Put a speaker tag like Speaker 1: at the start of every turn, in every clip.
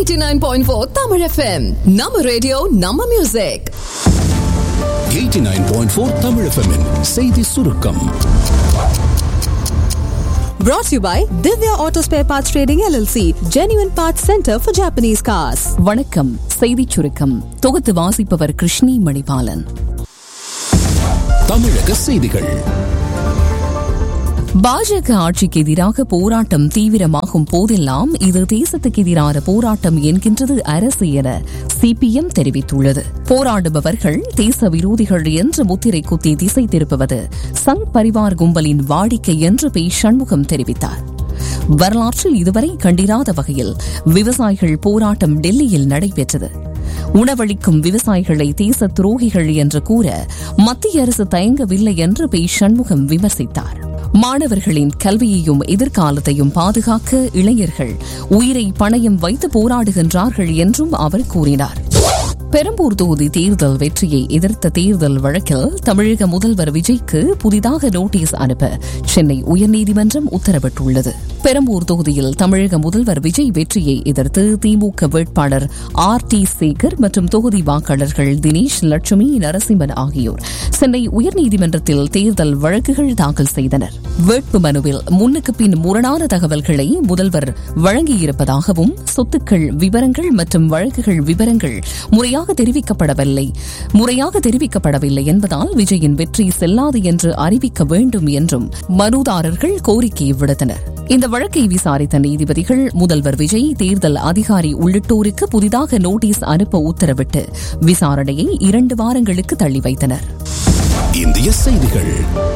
Speaker 1: 89.4 Tamil FM நம்ம radio நம்ம music
Speaker 2: 89.4 Tamil FM -இன் செய்தி சுருக்கம்
Speaker 1: brought to you by Divya Auto Spare Parts Trading LLC Genuine Parts Center for Japanese Cars
Speaker 3: வணக்கம் செய்திச் சுருக்கம் தொகுத்து வாசிப்பவர் கிருஷ்ணி மணிபாலன்
Speaker 2: தமிழக செய்திகள்
Speaker 3: பாஜக ஆட்சிக்கு எதிராக போராட்டம் தீவிரமாகும் போதெல்லாம் இது தேசத்துக்கு எதிரான போராட்டம் என்கின்றது அரசு என சிபிஎம் தெரிவித்துள்ளது போராடுபவர்கள் தேச விரோதிகள் என்று முத்திரை குத்தி திசை திருப்புவது சங் பரிவார் கும்பலின் வாடிக்கை என்று பி சண்முகம் தெரிவித்தார் வரலாற்றில் இதுவரை கண்டிராத வகையில் விவசாயிகள் போராட்டம் டெல்லியில் நடைபெற்றது உணவளிக்கும் விவசாயிகளை தேச துரோகிகள் என்று கூற மத்திய அரசு தயங்கவில்லை என்று பி சண்முகம் விமர்சித்தார் மாணவர்களின் கல்வியையும் எதிர்காலத்தையும் பாதுகாக்க இளைஞர்கள் உயிரை பணயம் வைத்து போராடுகின்றார்கள் என்றும் அவர் கூறினார் பெரம்பூர் தொகுதி தேர்தல் வெற்றியை எதிர்த்த தேர்தல் வழக்கில் தமிழக முதல்வர் விஜய்க்கு புதிதாக நோட்டீஸ் அனுப்ப சென்னை உயர்நீதிமன்றம் உத்தரவிட்டுள்ளது பெரம்பூர் தொகுதியில் தமிழக முதல்வர் விஜய் வெற்றியை எதிர்த்து திமுக வேட்பாளர் ஆர் டி சேகர் மற்றும் தொகுதி வாக்காளர்கள் தினேஷ் லட்சுமி நரசிம்மன் ஆகியோர் சென்னை உயர்நீதிமன்றத்தில் தேர்தல் வழக்குகள் தாக்கல் செய்தனர் வேட்பு மனுவில் முன்னுக்கு பின் முரணான தகவல்களை முதல்வர் வழங்கியிருப்பதாகவும் சொத்துக்கள் விவரங்கள் மற்றும் வழக்குகள் விவரங்கள் முறையாக தெரிவிக்கப்படவில்லை முறையாக தெரிவிக்கப்படவில்லை என்பதால் விஜயின் வெற்றி செல்லாது என்று அறிவிக்க வேண்டும் என்றும் மனுதாரர்கள் கோரிக்கை விடுத்தனர் இந்த வழக்கை விசாரித்த நீதிபதிகள் முதல்வர் விஜய் தேர்தல் அதிகாரி உள்ளிட்டோருக்கு புதிதாக நோட்டீஸ் அனுப்ப உத்தரவிட்டு விசாரணையை இரண்டு வாரங்களுக்கு தள்ளி வைத்தனர்
Speaker 2: இந்திய செய்திகள்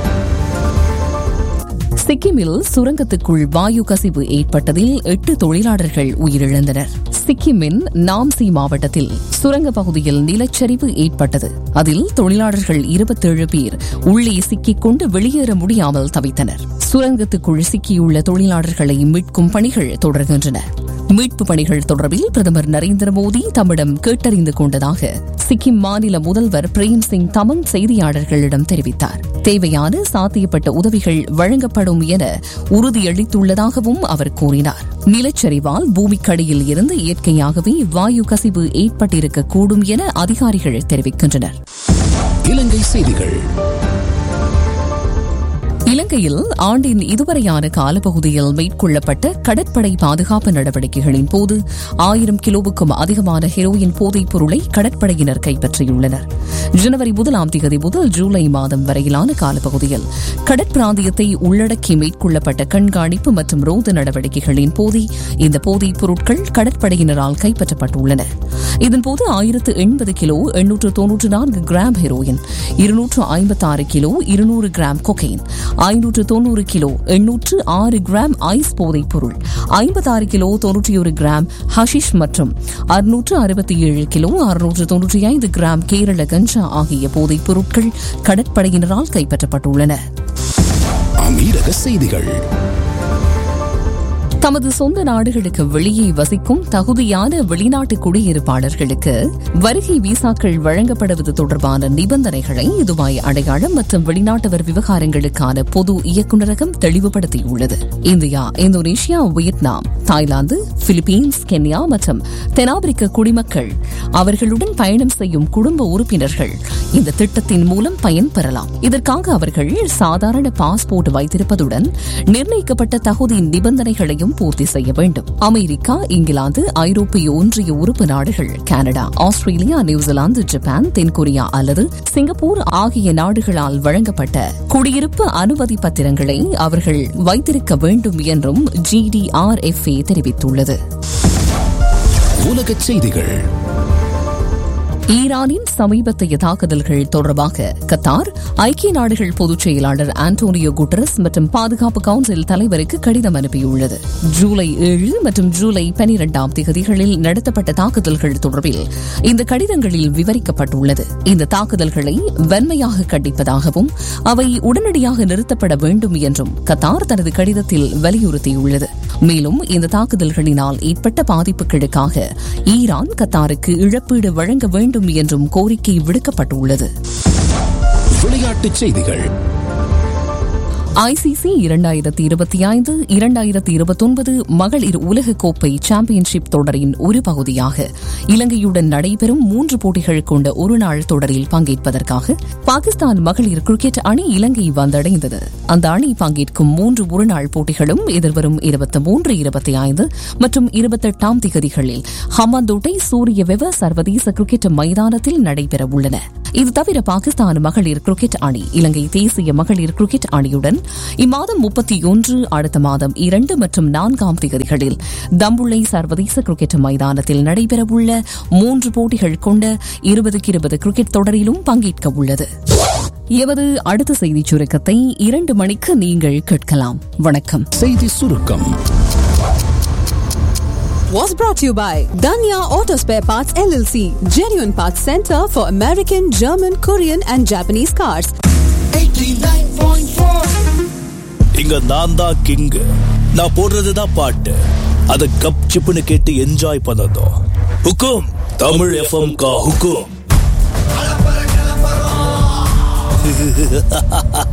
Speaker 3: சிக்கிமில் சுரங்கத்துக்குள் வாயு கசிவு ஏற்பட்டதில் எட்டு தொழிலாளர்கள் உயிரிழந்தனர் சிக்கிமின் நாம்சி மாவட்டத்தில் சுரங்க பகுதியில் நிலச்சரிவு ஏற்பட்டது அதில் தொழிலாளர்கள் இருபத்தேழு பேர் உள்ளே சிக்கிக் கொண்டு வெளியேற முடியாமல் தவித்தனர் சுரங்கத்துக்குள் சிக்கியுள்ள தொழிலாளர்களை மீட்கும் பணிகள் தொடர்கின்றன மீட்பு பணிகள் தொடர்பில் பிரதமர் நரேந்திர மோடி தம்மிடம் கேட்டறிந்து கொண்டதாக சிக்கிம் மாநில முதல்வர் பிரேம் சிங் தமங் செய்தியாளர்களிடம் தெரிவித்தார் தேவையான சாத்தியப்பட்ட உதவிகள் வழங்கப்படும் என உறுதியளித்துள்ளதாகவும் அவர் கூறினார் நிலச்சரிவால் பூமிக்கடியில் இருந்து இயற்கையாகவே வாயு கசிவு ஏற்பட்டிருக்கக்கூடும் என அதிகாரிகள் தெரிவிக்கின்றனர்
Speaker 2: இலங்கை செய்திகள்
Speaker 3: இலங்கையில் ஆண்டின் இதுவரையான காலப்பகுதியில் மேற்கொள்ளப்பட்ட கடற்படை பாதுகாப்பு நடவடிக்கைகளின் போது ஆயிரம் கிலோவுக்கும் அதிகமான ஹெரோயின் போதைப் பொருளை கடற்படையினர் கைப்பற்றியுள்ளனர் ஜனவரி முதலாம் தேதி முதல் ஜூலை மாதம் வரையிலான காலப்பகுதியில் கடற்பிராந்தியத்தை உள்ளடக்கி மேற்கொள்ளப்பட்ட கண்காணிப்பு மற்றும் ரோந்து நடவடிக்கைகளின் போதே இந்த போதைப் பொருட்கள் கடற்படையினரால் கைப்பற்றப்பட்டுள்ளன இதன்போது ஆயிரத்து எண்பது கிலோ எண்ணூற்று தொன்னூற்று நான்கு கிராம் ஹெரோயின் இருநூற்று ஐம்பத்தாறு கிலோ இருநூறு கிராம் கொகைன் ஐநூற்று தொன்னூறு கிலோ எண்ணூற்று ஆறு கிராம் ஐஸ் போதைப் பொருள் ஐம்பத்தாறு கிலோ தொன்னூற்றி ஒரு கிராம் ஹஷிஷ் மற்றும் அறுநூற்று அறுபத்தி ஏழு கிலோ அறுநூற்று தொன்னூற்றி ஐந்து கிராம் கேரள கஞ்சா ஆகிய போதைப் பொருட்கள் கடற்படையினரால் கைப்பற்றப்பட்டுள்ளன
Speaker 2: அமீரக செய்திகள்
Speaker 3: தமது சொந்த நாடுகளுக்கு வெளியே வசிக்கும் தகுதியான வெளிநாட்டு குடியிருப்பாளர்களுக்கு வருகை விசாக்கள் வழங்கப்படுவது தொடர்பான நிபந்தனைகளை துபாய் அடையாளம் மற்றும் வெளிநாட்டவர் விவகாரங்களுக்கான பொது இயக்குநரகம் தெளிவுபடுத்தியுள்ளது India Indonesia Vietnam Thailand Philippines Kenya மற்றும் தென்னாப்பிரிக்க குடிமக்கள் அவர்களுடன் பயணம் செய்யும் குடும்ப உறுப்பினர்கள் இந்த திட்டத்தின் மூலம் பயன்பெறலாம் இதற்காக அவர்கள் சாதாரண பாஸ்போர்ட் வைத்திருப்பதுடன் நிர்ணயிக்கப்பட்ட தகுதி நிபந்தனைகளையும் பூர்த்தி செய்ய வேண்டும் அமெரிக்கா இங்கிலாந்து ஐரோப்பிய ஒன்றிய உறுப்பு நாடுகள் கனடா ஆஸ்திரேலியா நியூசிலாந்து ஜப்பான் தென்கொரியா அல்லது சிங்கப்பூர் ஆகிய நாடுகளால் வழங்கப்பட்ட குடியிருப்பு அனுமதி பத்திரங்களை அவர்கள் வைத்திருக்க வேண்டும் என்றும் ஜிடிஆர்எஃப்ஏ தெரிவித்துள்ளது
Speaker 2: உலக செய்திகள்
Speaker 3: ஈரானின் சமீபத்திய தாக்குதல்கள் தொடர்பாக கத்தார் ஐக்கிய நாடுகள் பொதுச் செயலாளர் ஆண்டோனியோ குட்டரஸ் மற்றும் பாதுகாப்பு கவுன்சில் தலைவருக்கு கடிதம் அனுப்பியுள்ளது ஜூலை ஏழு மற்றும் ஜூலை பனிரெண்டாம் தேதிகளில் நடத்தப்பட்ட தாக்குதல்கள் தொடர்பில் இந்த கடிதங்களில் விவரிக்கப்பட்டுள்ளது இந்த தாக்குதல்களை வன்மையாக கண்டிப்பதாகவும் அவை உடனடியாக நிறுத்தப்பட வேண்டும் என்றும் கத்தார் தனது கடிதத்தில் வலியுறுத்தியுள்ளது மேலும் இந்த தாக்குதல்களினால் ஏற்பட்ட பாதிப்புகளுக்காக ஈரான் கத்தாருக்கு இழப்பீடு வழங்க வேண்டும் என்றும் கோரிக்கை விடுக்கப்பட்டுள்ளது
Speaker 2: விளையாட்டுச் செய்திகள்
Speaker 3: ஐசிசி இரண்டாயிரத்தி இருபத்தி ஐந்து இரண்டாயிரத்தி இருபத்தொன்பது மகளிர் உலகக்கோப்பை சாம்பியன்ஷிப் தொடரின் ஒரு பகுதியாக இலங்கையுடன் நடைபெறும் மூன்று போட்டிகள் கொண்ட ஒருநாள் தொடரில் பங்கேற்பதற்காக பாகிஸ்தான் மகளிர் கிரிக்கெட் அணி இலங்கை வந்தடைந்தது அந்த அணி பங்கேற்கும் மூன்று ஒருநாள் போட்டிகளும் எதிர்வரும் இருபத்தி மூன்று இருபத்தி ஐந்து மற்றும் இருபத்தெட்டாம் திகதிகளில் ஹம்பாந்தோட்டை சூரிய வெவ சர்வதேச கிரிக்கெட் மைதானத்தில் நடைபெற உள்ளன இது தவிர பாகிஸ்தான் மகளிர் கிரிக்கெட் அணி இலங்கை தேசிய மகளிர் கிரிக்கெட் அணியுடன் இம்மாதம் முப்பத்தி ஒன்று அடுத்த மாதம் இரண்டு மற்றும் நான்காம் தேதிகளில் தம்புள்ளை சர்வதேச கிரிக்கெட் மைதானத்தில் நடைபெறவுள்ள மூன்று போட்டிகள் கொண்ட இருபதுக்கு இருபது கிரிக்கெட் தொடரிலும் பங்கேற்க உள்ளது எவது அடுத்த செய்திச் சுருக்கத்தை இரண்டு மணிக்கு நீங்கள் கேட்கலாம் வணக்கம்
Speaker 2: செய்தி சுருக்கம்
Speaker 1: Was brought to you by Danya Auto Spare Parts LLC, genuine parts center for American, German, Korean, and Japanese cars.
Speaker 4: இங்க நான் தான் கிங் நான் போடுறதுதான் பாட்டு அத கப் சிப்புன்னு கேட்டு என்ஜாய் பண்ணதும் ஹுக்கும் தமிழ் எஃப்எம் கா ஹுக்கும்